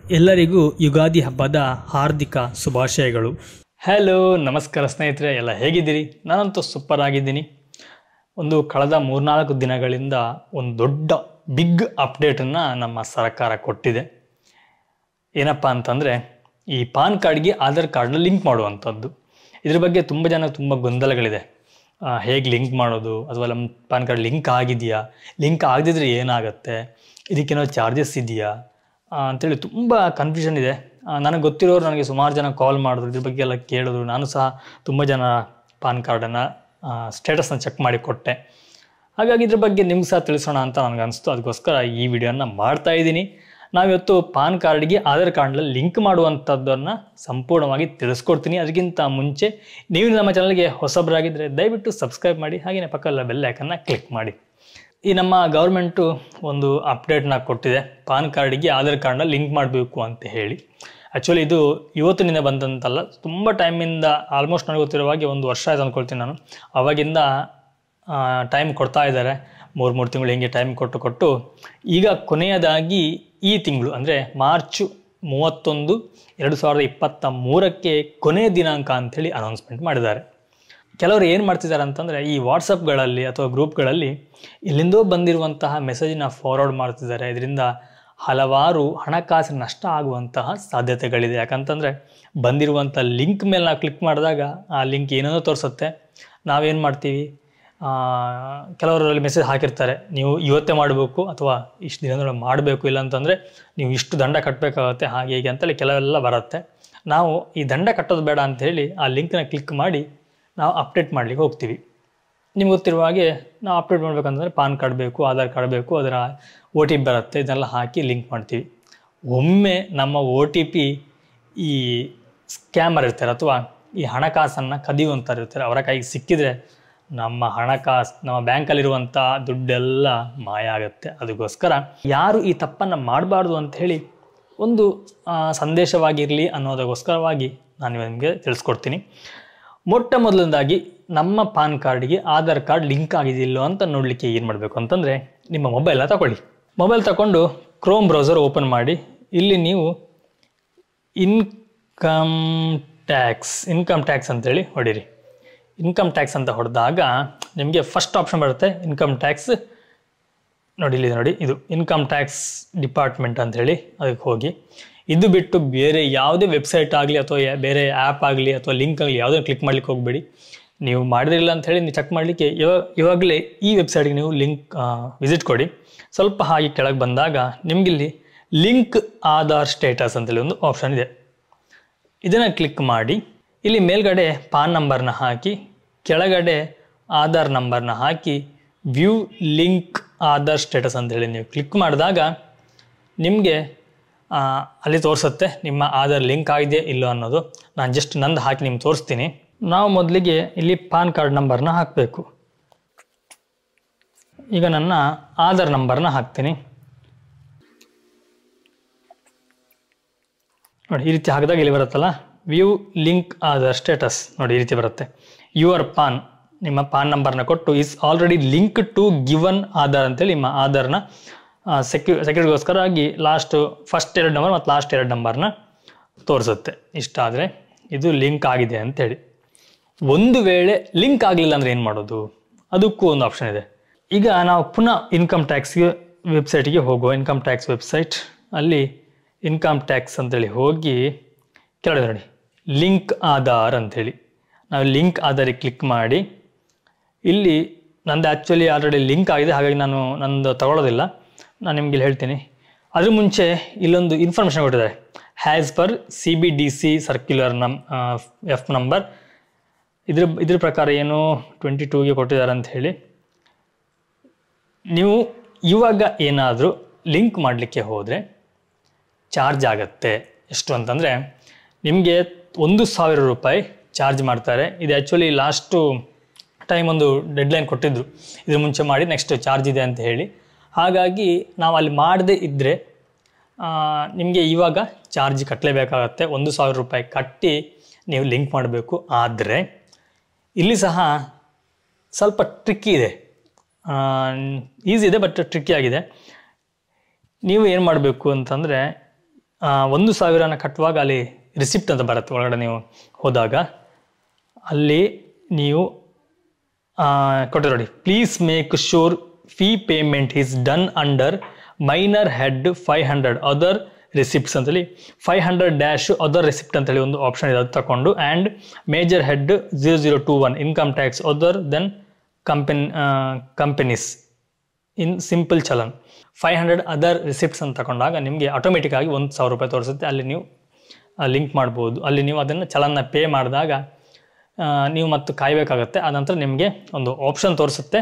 ಎಲ್ಲರಿಗೂ ಯುಗಾದಿ ಹಬ್ಬದ ಹಾರ್ದಿಕ ಶುಭಾಶಯಗಳು ಹಲೋ ನಮಸ್ಕಾರ ಸ್ನೇಹಿತರೆ ಎಲ್ಲ ಹೇಗಿದ್ದೀರಿ ನಾನಂತೂ ಸೂಪರ್ ಆಗಿದ್ದೀನಿ ಒಂದು ಕಳೆದ ಮೂರ್ನಾಲ್ಕು ದಿನಗಳಿಂದ ಒಂದು ದೊಡ್ಡ ಬಿಗ್ ಅಪ್ಡೇಟನ್ನು ನಮ್ಮ ಸರ್ಕಾರ ಕೊಟ್ಟಿದೆ ಏನಪ್ಪ ಅಂತಂದರೆ ಈ ಪಾನ್ ಕಾರ್ಡ್ಗೆ ಆಧಾರ್ ಕಾರ್ಡ್ನ ಲಿಂಕ್ ಮಾಡುವಂಥದ್ದು ಇದ್ರ ಬಗ್ಗೆ ತುಂಬ ಜನ ತುಂಬ ಗೊಂದಲಗಳಿದೆ ಹೇಗೆ ಲಿಂಕ್ ಮಾಡೋದು ಅಥವಾ ನಮ್ಮ ಪಾನ್ ಕಾರ್ಡ್ ಲಿಂಕ್ ಆಗಿದೆಯಾ ಲಿಂಕ್ ಆಗದಿದ್ರೆ ಏನಾಗುತ್ತೆ ಇದಕ್ಕೇನೋ ಚಾರ್ಜಸ್ ಇದೆಯಾ ಆ, ಅಂತೇಳಿ ತುಂಬ ಕನ್ಫ್ಯೂಷನ್ ಇದೆ ಆ, ನನಗೆ ಗೊತ್ತಿರೋರು ನನಗೆ ಸುಮಾರು ಜನ ಕಾಲ್ ಮಾಡಿದ್ರು ಇದ್ರ ಬಗ್ಗೆ ಎಲ್ಲ ಕೇಳಿದ್ರು ನಾನು ಸಹ ತುಂಬ ಜನ ಪಾನ್ ಕಾರ್ಡನ್ನು ಸ್ಟೇಟಸ್ನ ಚೆಕ್ ಮಾಡಿ ಕೊಟ್ಟೆ ಹಾಗಾಗಿ ಇದ್ರ ಬಗ್ಗೆ ನಿಮ್ಗೆ ಸಹ ತಿಳಿಸೋಣ ಅಂತ ನನಗೆ ಅನಿಸ್ತು ಅದಕ್ಕೋಸ್ಕರ ಈ ವಿಡಿಯೋನ ಮಾಡ್ತಾ ಇದ್ದೀನಿ ನಾವಿವತ್ತು ಪಾನ್ ಕಾರ್ಡ್ಗೆ ಆಧಾರ್ ಕಾರ್ಡ್ನಲ್ಲಿ ಲಿಂಕ್ ಮಾಡುವಂಥದ್ದನ್ನು ಸಂಪೂರ್ಣವಾಗಿ ತಿಳಿಸ್ಕೊಡ್ತೀನಿ ಅದಕ್ಕಿಂತ ಮುಂಚೆ ನೀವು ನಮ್ಮ ಚಾನಲ್ಗೆ ಹೊಸಬರಾಗಿದ್ದರೆ ದಯವಿಟ್ಟು ಸಬ್ಸ್ಕ್ರೈಬ್ ಮಾಡಿ ಹಾಗೆಯೇ ಪಕ್ಕದ ಬೆಲ್ ಐಕನ್ನ ಕ್ಲಿಕ್ ಮಾಡಿ ಈ ನಮ್ಮ ಗೌರ್ಮೆಂಟು ಒಂದು ಅಪ್ಡೇಟ್ನ ಕೊಟ್ಟಿದೆ ಪಾನ್ ಕಾರ್ಡಿಗೆ ಆಧಾರ್ ಕಾರ್ಡ್ನ ಲಿಂಕ್ ಮಾಡಬೇಕು ಅಂತ ಹೇಳಿ ಆ್ಯಕ್ಚುಲಿ ಇದು ಇವತ್ತಿನಿಂದ ಬಂದಂತಲ್ಲ ತುಂಬ ಟೈಮಿಂದ ಆಲ್ಮೋಸ್ಟ್ ನನಗೆ ಗೊತ್ತಿರೋ ಹಾಗೆ ಒಂದು ವರ್ಷ ಆಯ್ತು ಅಂದ್ಕೊಳ್ತೀನಿ ನಾನು ಅವಾಗಿಂದ ಟೈಮ್ ಕೊಡ್ತಾ ಇದ್ದಾರೆ ಮೂರು ಮೂರು ತಿಂಗಳು ಹಿಂಗೆ ಟೈಮ್ ಕೊಟ್ಟು ಕೊಟ್ಟು ಈಗ ಕೊನೆಯದಾಗಿ ಈ ತಿಂಗಳು ಅಂದರೆ ಮಾರ್ಚ್ ಮೂವತ್ತೊಂದು ಎರಡು ಸಾವಿರದ ಇಪ್ಪತ್ತ ಮೂರಕ್ಕೆ ಕೊನೆಯ ದಿನಾಂಕ ಅಂಥೇಳಿ ಅನೌನ್ಸ್ಮೆಂಟ್ ಮಾಡಿದ್ದಾರೆ ಕೆಲವರು ಏನು ಮಾಡ್ತಿದ್ದಾರೆ ಅಂತಂದರೆ ಈ ವಾಟ್ಸಪ್ಗಳಲ್ಲಿ ಅಥವಾ ಗ್ರೂಪ್ಗಳಲ್ಲಿ ಎಲ್ಲಿಂದೋ ಬಂದಿರುವಂತಹ ಮೆಸೇಜನ್ನ ಫಾರ್ವರ್ಡ್ ಮಾಡ್ತಿದ್ದಾರೆ ಇದರಿಂದ ಹಲವಾರು ಹಣಕಾಸಿನ ನಷ್ಟ ಆಗುವಂತಹ ಸಾಧ್ಯತೆಗಳಿದೆ ಯಾಕಂತಂದರೆ ಬಂದಿರುವಂಥ ಲಿಂಕ್ ಮೇಲೆ ನಾವು ಕ್ಲಿಕ್ ಮಾಡಿದಾಗ ಆ ಲಿಂಕ್ ಏನೇನೋ ತೋರಿಸುತ್ತೆ ನಾವೇನು ಮಾಡ್ತೀವಿ ಆ, ಕೆಲವರಲ್ಲಿ ಮೆಸೇಜ್ ಹಾಕಿರ್ತಾರೆ ನೀವು ಇವತ್ತೇ ಮಾಡಬೇಕು ಅಥವಾ ಇಷ್ಟು ದಿನದೊಳಗೆ ಮಾಡಬೇಕು ಇಲ್ಲ ಅಂತಂದರೆ ನೀವು ಇಷ್ಟು ದಂಡ ಕಟ್ಟಬೇಕಾಗತ್ತೆ ಹಾಗೆ ಹೀಗೆ ಅಂತೇಳಿ ಕೆಲವೆಲ್ಲ ಬರುತ್ತೆ ನಾವು ಈ ದಂಡ ಕಟ್ಟೋದು ಬೇಡ ಅಂತ ಹೇಳಿ ಆ ಲಿಂಕ್ನ ಕ್ಲಿಕ್ ಮಾಡಿ ನಾವು ಅಪ್ಡೇಟ್ ಮಾಡಲಿಕ್ಕೆ ಹೋಗ್ತೀವಿ ನಿಮ್ಗೆ ಗೊತ್ತಿರುವ ಹಾಗೆ ನಾವು ಅಪ್ಡೇಟ್ ಮಾಡಬೇಕಂತಂದರೆ ಪಾನ್ ಕಾರ್ಡ್ ಬೇಕು ಆಧಾರ್ ಕಾರ್ಡ್ ಬೇಕು ಅದರ ಒ ಟಿ ಪಿ ಬರುತ್ತೆ ಇದನ್ನೆಲ್ಲ ಹಾಕಿ ಲಿಂಕ್ ಮಾಡ್ತೀವಿ ಒಮ್ಮೆ ನಮ್ಮ ಒ ಟಿ ಪಿ ಈ ಸ್ಕ್ಯಾಮರ್ ಇರ್ತಾರೆ ಅಥವಾ ಈ ಹಣಕಾಸನ್ನು ಕದಿಯುವಂಥವ್ರು ಇರ್ತಾರೆ ಅವರ ಕೈಗೆ ಸಿಕ್ಕಿದರೆ ನಮ್ಮ ಹಣಕಾಸು ನಮ್ಮ ಬ್ಯಾಂಕಲ್ಲಿರುವಂಥ ದುಡ್ಡೆಲ್ಲ ಮಾಯ ಆಗುತ್ತೆ ಅದಕ್ಕೋಸ್ಕರ ಯಾರು ಈ ತಪ್ಪನ್ನು ಮಾಡಬಾರ್ದು ಅಂತ ಹೇಳಿ ಒಂದು ಆ, ಸಂದೇಶವಾಗಿರಲಿ ಅನ್ನೋದಕ್ಕೋಸ್ಕರವಾಗಿ ನಾನು ನಿಮಗೆ ತಿಳಿಸ್ಕೊಡ್ತೀನಿ ಮೊಟ್ಟ ಮೊದಲನೇದಾಗಿ ನಮ್ಮ ಪಾನ್ ಕಾರ್ಡ್ಗೆ ಆಧಾರ್ ಕಾರ್ಡ್ ಲಿಂಕ್ ಆಗಿದೆಯಿಲ್ಲೋ ಅಂತ ನೋಡಲಿಕ್ಕೆ ಏನು ಮಾಡಬೇಕು ಅಂತಂದರೆ ನಿಮ್ಮ ಮೊಬೈಲ್ನ ತಗೊಳ್ಳಿ ಮೊಬೈಲ್ ತಗೊಂಡು ಕ್ರೋಮ್ ಬ್ರೌಸರ್ ಓಪನ್ ಮಾಡಿ ಇಲ್ಲಿ ನೀವು ಇನ್ಕಮ್ ಟ್ಯಾಕ್ಸ್ ಇನ್ಕಮ್ ಟ್ಯಾಕ್ಸ್ ಅಂತೇಳಿ ಹೊಡೀರಿ ಇನ್ಕಮ್ ಟ್ಯಾಕ್ಸ್ ಅಂತ ಹೊಡೆದಾಗ ನಿಮಗೆ ಫಸ್ಟ್ ಆಪ್ಷನ್ ಬರುತ್ತೆ ಇನ್ಕಮ್ ಟ್ಯಾಕ್ಸ್ ನೋಡಿ ಇಲ್ಲಿ ನೋಡಿ ಇದು ಇನ್ಕಮ್ ಟ್ಯಾಕ್ಸ್ ಡಿಪಾರ್ಟ್ಮೆಂಟ್ ಅಂತ ಹೇಳಿ ಅದಕ್ಕೆ ಹೋಗಿ ಇದು ಬಿಟ್ಟು ಬೇರೆ ಯಾವುದೇ ವೆಬ್ಸೈಟ್ ಆಗಲಿ ಅಥವಾ ಯಾ- ಬೇರೆ ಆ್ಯಪ್ ಆಗಲಿ ಅಥವಾ ಲಿಂಕ್ ಆಗಲಿ ಯಾವುದೇ ಕ್ಲಿಕ್ ಮಾಡ್ಲಿಕ್ಕೆ ಹೋಗಬೇಡಿ ನೀವು ಮಾಡಿದ್ರಿಲ್ಲ ಅಂತ ಹೇಳಿ ನೀವು ಚೆಕ್ ಮಾಡಲಿಕ್ಕೆ ಇವಾಗ ಇವಾಗಲೇ ಈ ವೆಬ್ಸೈಟ್ಗೆ ನೀವು ಲಿಂಕ್ ವಿಸಿಟ್ ಕೊಡಿ ಸ್ವಲ್ಪ ಹಾಗೆ ಕೆಳಗೆ ಬಂದಾಗ ನಿಮಗಿಲ್ಲಿ ಲಿಂಕ್ ಆಧಾರ್ ಸ್ಟೇಟಸ್ ಅಂತೇಳಿ ಒಂದು ಆಪ್ಷನ್ ಇದೆ ಇದನ್ನು ಕ್ಲಿಕ್ ಮಾಡಿ ಇಲ್ಲಿ ಮೇಲ್ಗಡೆ ಪಾನ್ ನಂಬರ್ನ ಹಾಕಿ ಕೆಳಗಡೆ ಆಧಾರ್ ನಂಬರ್ನ ಹಾಕಿ ವ್ಯೂ ಲಿಂಕ್ ಆಧಾರ್ ಸ್ಟೇಟಸ್ ಅಂತೇಳಿ ನೀವು ಕ್ಲಿಕ್ ಮಾಡಿದಾಗ ನಿಮಗೆ ಅಲ್ಲಿ ತೋರಿಸುತ್ತೆ ನಿಮ್ಮ ಆಧಾರ್ ಲಿಂಕ್ ಆಗಿದೆ ಇಲ್ಲೋ ಅನ್ನೋದು ನಾನು ಜಸ್ಟ್ ನಂದು ಹಾಕಿ ನಿಮ್ಗೆ ತೋರಿಸ್ತೀನಿ ನಾವು ಮೊದಲಿಗೆ ಇಲ್ಲಿ ಪಾನ್ ಕಾರ್ಡ್ ನಂಬರ್ನ ಹಾಕಬೇಕು ಈಗ ನನ್ನ ಆಧಾರ್ ನಂಬರ್ನ ಹಾಕ್ತೀನಿ ನೋಡಿ ಈ ರೀತಿ ಹಾಕಿದಾಗ ಇಲ್ಲಿ ಬರುತ್ತಲ್ಲ ವ್ಯೂ ಲಿಂಕ್ ಆಧಾರ್ ಸ್ಟೇಟಸ್ ನೋಡಿ ಈ ರೀತಿ ಬರುತ್ತೆ ಯುವರ್ ಪಾನ್ ನಿಮ್ಮ ಪಾನ್ ನಂಬರ್ನ ಕೊಟ್ಟು is already link to given Aadhaar ಅಂತೇಳಿ ನಿಮ್ಮ ಆಧಾರ್ನ ಸೆಕ್ಯೂ ಸೆಕ್ಯೂರಿಟಿಗೋಸ್ಕರ ಆಗಿ ಲಾಸ್ಟ್ ಫಸ್ಟ್ ಎರಡು ನಂಬರ್ ಮತ್ತು ಲಾಸ್ಟ್ ಎರಡು ನಂಬರ್ನ ತೋರಿಸುತ್ತೆ ಇಷ್ಟ ಆದರೆ ಇದು ಲಿಂಕ್ ಆಗಿದೆ ಅಂತೇಳಿ ಒಂದು ವೇಳೆ ಲಿಂಕ್ ಆಗಲಿಲ್ಲ ಅಂದರೆ ಏನು ಮಾಡೋದು ಅದಕ್ಕೂ ಒಂದು ಆಪ್ಷನ್ ಇದೆ ಈಗ ನಾವು ಪುನಃ ಇನ್ಕಮ್ ಟ್ಯಾಕ್ಸ್ಗೆ ವೆಬ್ಸೈಟಿಗೆ ಹೋಗುವ ಇನ್ಕಮ್ ಟ್ಯಾಕ್ಸ್ ವೆಬ್ಸೈಟ್ ಅಲ್ಲಿ ಇನ್ಕಮ್ ಟ್ಯಾಕ್ಸ್ ಅಂತೇಳಿ ಹೋಗಿ ಕೆಳಗಡೆ ನೋಡಿ ಲಿಂಕ್ ಆಧಾರ್ ಅಂಥೇಳಿ ನಾವು ಲಿಂಕ್ ಆಧಾರಿಗೆ ಕ್ಲಿಕ್ ಮಾಡಿ ಇಲ್ಲಿ ನಂದು ಆ್ಯಕ್ಚುಲಿ ಆಲ್ರೆಡಿ ಲಿಂಕ್ ಆಗಿದೆ ಹಾಗಾಗಿ ನಾನು ನಂದು ತಗೊಳ್ಳೋದಿಲ್ಲ ನಾನು ನಿಮ್ಗೆ ಇಲ್ಲಿ ಹೇಳ್ತೀನಿ ಅದ್ರ ಮುಂಚೆ ಇಲ್ಲೊಂದು ಇನ್ಫಾರ್ಮೇಷನ್ ಕೊಟ್ಟಿದ್ದಾರೆ has per C B D C circular ನಮ್ ಎಫ್ ನಂಬರ್ ಇದ್ರ ಇದ್ರ ಪ್ರಕಾರ ಏನು ಟ್ವೆಂಟಿ ಟೂಗೆ ಕೊಟ್ಟಿದ್ದಾರೆ ಅಂತ ಹೇಳಿ ನೀವು ಇವಾಗ ಏನಾದರೂ ಲಿಂಕ್ ಮಾಡಲಿಕ್ಕೆ ಹೋದರೆ ಚಾರ್ಜ್ ಆಗುತ್ತೆ ಎಷ್ಟು ಅಂತಂದರೆ ನಿಮಗೆ ಒಂದು ಸಾವಿರ ರೂಪಾಯಿ ಚಾರ್ಜ್ ಮಾಡ್ತಾರೆ ಇದು ಆ್ಯಕ್ಚುಲಿ ಲಾಸ್ಟು ಟೈಮ್ ಒಂದು ಡೆಡ್ಲೈನ್ ಕೊಟ್ಟಿದ್ದರು ಇದ್ರ ಮುಂಚೆ ಮಾಡಿ ನೆಕ್ಸ್ಟ್ ಚಾರ್ಜ್ ಇದೆ ಅಂತ ಹೇಳಿ ಹಾಗಾಗಿ ನಾವು ಅಲ್ಲಿ ಮಾಡದೇ ಇದ್ದರೆ ನಿಮಗೆ ಇವಾಗ ಚಾರ್ಜ್ ಕಟ್ಟಲೇಬೇಕಾಗತ್ತೆ ಒಂದು ಸಾವಿರ ರೂಪಾಯಿ ಕಟ್ಟಿ ನೀವು ಲಿಂಕ್ ಮಾಡಬೇಕು ಆದರೆ ಇಲ್ಲಿ ಸಹ ಸ್ವಲ್ಪ ಟ್ರಿಕ್ಕಿ ಇದೆ ಈಸಿ ಇದೆ ಬಟ್ ಟ್ರಿಕ್ಕಿ ಆಗಿದೆ ನೀವು ಏನು ಮಾಡಬೇಕು ಅಂತಂದರೆ ಆ, ಒಂದು ಸಾವಿರನ ಕಟ್ಟುವಾಗ ಅಲ್ಲಿ ರಿಸಿಪ್ಟ್ ಅಂತ ಬರುತ್ತೆ ಒಳಗಡೆ ನೀವು ಹೋದಾಗ ಅಲ್ಲಿ ನೀವು ಕೊಟ್ಟೆ ನೋಡಿ please make sure fee payment is done under minor head five hundred other receipts ಅಂತೇಳಿ five hundred dash other receipt ಅಂತೇಳಿ ಒಂದು ಆಪ್ಷನ್ ಇದೆ ಅದು ತಗೊಂಡು and major head zero zero two one income tax other then company companies in simple challan five hundred other receipts ಅಂತ ತಗೊಂಡಾಗ ನಿಮಗೆ automatic ಆಗಿ ಒಂದು ಸಾವಿರ ರೂಪಾಯಿ ತೋರಿಸುತ್ತೆ ಅಲ್ಲಿ ನೀವು ಲಿಂಕ್ ಮಾಡ್ಬೋದು ಅಲ್ಲಿ ನೀವು ಅದನ್ನು ಚಲನ್ನ ಪೇ ಮಾಡಿದಾಗ ಆ, ನೀವು ಮತ್ತು ಕಾಯಬೇಕಾಗತ್ತೆ ಆನಂತರ ನಿಮಗೆ ಒಂದು ಆಪ್ಷನ್ ತೋರಿಸುತ್ತೆ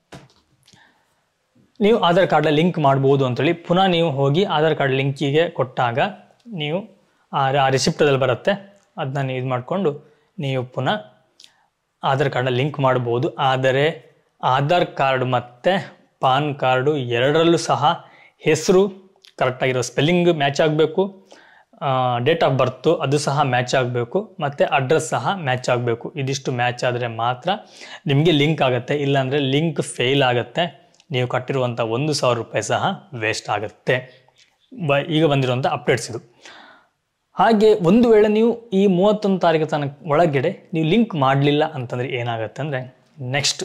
ನೀವು ಆಧಾರ್ ಕಾರ್ಡ್ ಲಿಂಕ್ ಮಾಡ್ಬೋದು ಅಂತೇಳಿ ಪುನಃ ನೀವು ಹೋಗಿ ಆಧಾರ್ ಕಾರ್ಡ್ ಲಿಂಕಿಗೆ ಕೊಟ್ಟಾಗ ನೀವು ಆ ಆ ರಿಸಿಪ್ಟದಲ್ಲಿ ಬರುತ್ತೆ ಅದನ್ನ ನೀವು ಇದು ಮಾಡಿಕೊಂಡು ನೀವು ಪುನಃ ಆಧಾರ್ ಕಾರ್ಡ್ನ ಲಿಂಕ್ ಮಾಡ್ಬೋದು ಆದರೆ ಆಧಾರ್ ಕಾರ್ಡ್ ಮತ್ತು ಪಾನ್ ಕಾರ್ಡು ಎರಡರಲ್ಲೂ ಸಹ ಹೆಸರು ಕರೆಕ್ಟಾಗಿರೋ ಸ್ಪೆಲ್ಲಿಂಗ್ ಮ್ಯಾಚ್ ಆಗಬೇಕು ಡೇಟ್ ಆಫ್ ಬರ್ತು ಅದು ಸಹ ಮ್ಯಾಚ್ ಆಗಬೇಕು ಮತ್ತು ಅಡ್ರೆಸ್ ಸಹ ಮ್ಯಾಚ್ ಆಗಬೇಕು ಇದಿಷ್ಟು ಮ್ಯಾಚ್ ಆದರೆ ಮಾತ್ರ ನಿಮಗೆ ಲಿಂಕ್ ಆಗುತ್ತೆ ಇಲ್ಲಾಂದರೆ ಲಿಂಕ್ ಫೇಲ್ ಆಗುತ್ತೆ ನೀವು ಕಟ್ಟಿರುವಂಥ ಒಂದು ಸಾವಿರ ರೂಪಾಯಿ ಸಹ ವೇಸ್ಟ್ ಆಗುತ್ತೆ ಬ ಈಗ ಬಂದಿರುವಂಥ ಅಪ್ಡೇಟ್ಸ್ ಇದು ಹಾಗೆ ಒಂದು ವೇಳೆ ನೀವು ಈ ಮೂವತ್ತೊಂದು ತಾರೀಕು ತನಕ ಒಳಗಡೆ ನೀವು ಲಿಂಕ್ ಮಾಡಲಿಲ್ಲ ಅಂತಂದರೆ ಏನಾಗುತ್ತೆ ಅಂದರೆ ನೆಕ್ಸ್ಟ್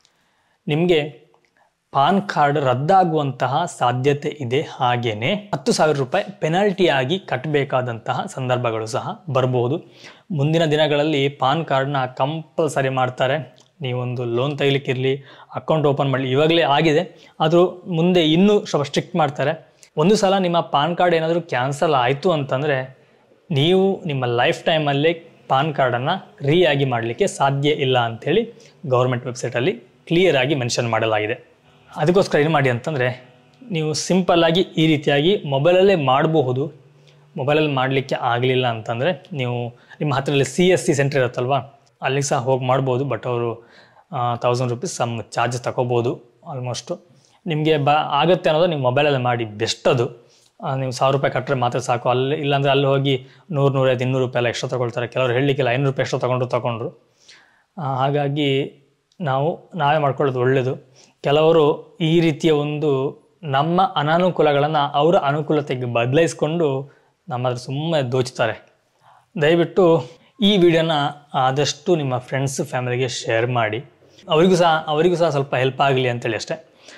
ನಿಮಗೆ ಪಾನ್ ಕಾರ್ಡ್ ರದ್ದಾಗುವಂತಹ ಸಾಧ್ಯತೆ ಇದೆ ಹಾಗೆಯೇ ಹತ್ತು ಸಾವಿರ ರೂಪಾಯಿ ಪೆನಾಲ್ಟಿ ಆಗಿ ಕಟ್ಟಬೇಕಾದಂತಹ ಸಂದರ್ಭಗಳು ಸಹ ಬರಬಹುದು ಮುಂದಿನ ದಿನಗಳಲ್ಲಿ ಪಾನ್ ಕಾರ್ಡ್ನ ಕಂಪಲ್ಸರಿ ಮಾಡ್ತಾರೆ ನೀವೊಂದು ಲೋನ್ ತೆಗಿಲಿಕ್ಕಿರಲಿ ಅಕೌಂಟ್ ಓಪನ್ ಮಾಡಲಿ ಇವಾಗಲೇ ಆಗಿದೆ ಆದರೂ ಮುಂದೆ ಇನ್ನೂ ಸ್ವಲ್ಪ ಸ್ಟ್ರಿಕ್ಟ್ ಮಾಡ್ತಾರೆ ಒಂದು ಸಲ ನಿಮ್ಮ ಪಾನ್ ಕಾರ್ಡ್ ಏನಾದರೂ ಕ್ಯಾನ್ಸಲ್ ಆಯಿತು ಅಂತಂದರೆ ನೀವು ನಿಮ್ಮ ಲೈಫ್ ಟೈಮಲ್ಲೇ ಪಾನ್ ಕಾರ್ಡನ್ನು ರೀ ಆಗಿ ಮಾಡಲಿಕ್ಕೆ ಸಾಧ್ಯ ಇಲ್ಲ ಅಂಥೇಳಿ ಗೌರ್ಮೆಂಟ್ ವೆಬ್ಸೈಟಲ್ಲಿ ಕ್ಲಿಯರ್ ಆಗಿ ಮೆನ್ಷನ್ ಮಾಡಲಾಗಿದೆ ಅದಕ್ಕೋಸ್ಕರ ಏನು ಮಾಡಿ ಅಂತಂದರೆ ನೀವು ಸಿಂಪಲ್ಲಾಗಿ ಈ ರೀತಿಯಾಗಿ ಮೊಬೈಲಲ್ಲೇ ಮಾಡಬಹುದು ಮೊಬೈಲಲ್ಲಿ ಮಾಡಲಿಕ್ಕೆ ಆಗಲಿಲ್ಲ ಅಂತಂದರೆ ನೀವು ನಿಮ್ಮ ಹತ್ತಿರಲ್ಲಿ ಸಿ ಎಸ್ ಸಿ ಸೆಂಟರ್ ಇರುತ್ತಲ್ವ ಅಲ್ಲಿಗೆ ಸಹ ಹೋಗಿ ಮಾಡ್ಬೋದು ಬಟ್ ಅವರು ತೌಸಂಡ್ ರುಪೀಸ್ ಸಮ್ ಚಾರ್ಜ್ ತಗೋಬೋದು ಆಲ್ಮೋಸ್ಟು ನಿಮಗೆ ಬ ಆಗುತ್ತೆ ಅನ್ನೋದು ನೀವು ಮೊಬೈಲಲ್ಲಿ ಮಾಡಿ ಬೆಸ್ಟ್ ಅದು ಆ, ನೀವು ಸಾವಿರ ರೂಪಾಯಿ ಕಟ್ಟರೆ ಮಾತ್ರ ಸಾಕು ಅಲ್ಲಿ ಇಲ್ಲಾಂದರೆ ಅಲ್ಲಿ ಹೋಗಿ ನೂರು ನೂರೈದು ಇನ್ನೂರು ರೂಪಾಯಿ ಎಲ್ಲ ಎಕ್ಸ್ಟ್ರಾ ತೊಗೊಳ್ತಾರೆ ಕೆಲವರು ಹೇಳಲಿಕ್ಕಿಲ್ಲ ಐನೂರು ರೂಪಾಯಿ ಎಕ್ಸ್ಟ್ರಾ ತೊಗೊಂಡ್ರು ತೊಗೊಂಡ್ರು ಆ, ಹಾಗಾಗಿ ನಾವು ನಾವೇ ಮಾಡ್ಕೊಳ್ಳೋದು ಒಳ್ಳೆಯದು ಕೆಲವರು ಈ ರೀತಿಯ ಒಂದು ನಮ್ಮ ಅನಾನುಕೂಲಗಳನ್ನು ಅವರ ಅನುಕೂಲತೆಗೆ ಬದಲಾಯಿಸ್ಕೊಂಡು ನಮ್ಮ ಹತ್ರ ಸುಮ್ಮನೆ ದೋಚ್ತಾರೆ ದಯವಿಟ್ಟು ಈ ವಿಡಿಯೋನ ಆದಷ್ಟು ನಿಮ್ಮ ಫ್ರೆಂಡ್ಸ್ ಫ್ಯಾಮಿಲಿಗೆ ಶೇರ್ ಮಾಡಿ ಅವರಿಗೂ ಸಹ ಅವರಿಗೂ ಸಹ ಸ್ವಲ್ಪ ಹೆಲ್ಪ್ ಆಗಲಿ ಅಂತೇಳಿ ಅಷ್ಟೇ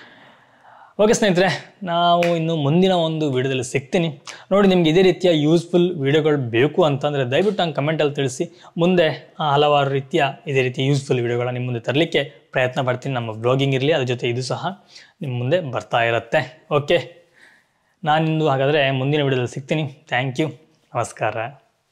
ಓಕೆ ಸ್ನೇಹಿತರೆ ನಾವು ಇನ್ನು ಮುಂದಿನ ಒಂದು ವಿಡಿಯೋದಲ್ಲಿ ಸಿಗ್ತೀನಿ ನೋಡಿ ನಿಮ್ಗೆ ಇದೇ ರೀತಿಯ ಯೂಸ್ಫುಲ್ ವಿಡಿಯೋಗಳು ಬೇಕು ಅಂತಂದರೆ ದಯವಿಟ್ಟು ನಂಗೆ ಕಮೆಂಟಲ್ಲಿ ತಿಳಿಸಿ ಮುಂದೆ ಆ, ಹಲವಾರು ರೀತಿಯ ಇದೇ ರೀತಿಯ ಯೂಸ್ಫುಲ್ ವಿಡಿಯೋಗಳನ್ನ ನಿಮ್ಮ ಮುಂದೆ ತರಲಿಕ್ಕೆ ಪ್ರಯತ್ನ ಪಡ್ತೀನಿ ನಮ್ಮ ಬ್ಲಾಗಿಂಗ್ ಇರಲಿ ಅದ್ರ ಜೊತೆ ಇದು ಸಹ ನಿಮ್ಮ ಮುಂದೆ ಬರ್ತಾ ಇರುತ್ತೆ ಓಕೆ ನಾನಿಂದು ಹಾಗಾದರೆ ಮುಂದಿನ ವಿಡಿಯೋದಲ್ಲಿ ಸಿಗ್ತೀನಿ ಥ್ಯಾಂಕ್ ಯು ನಮಸ್ಕಾರ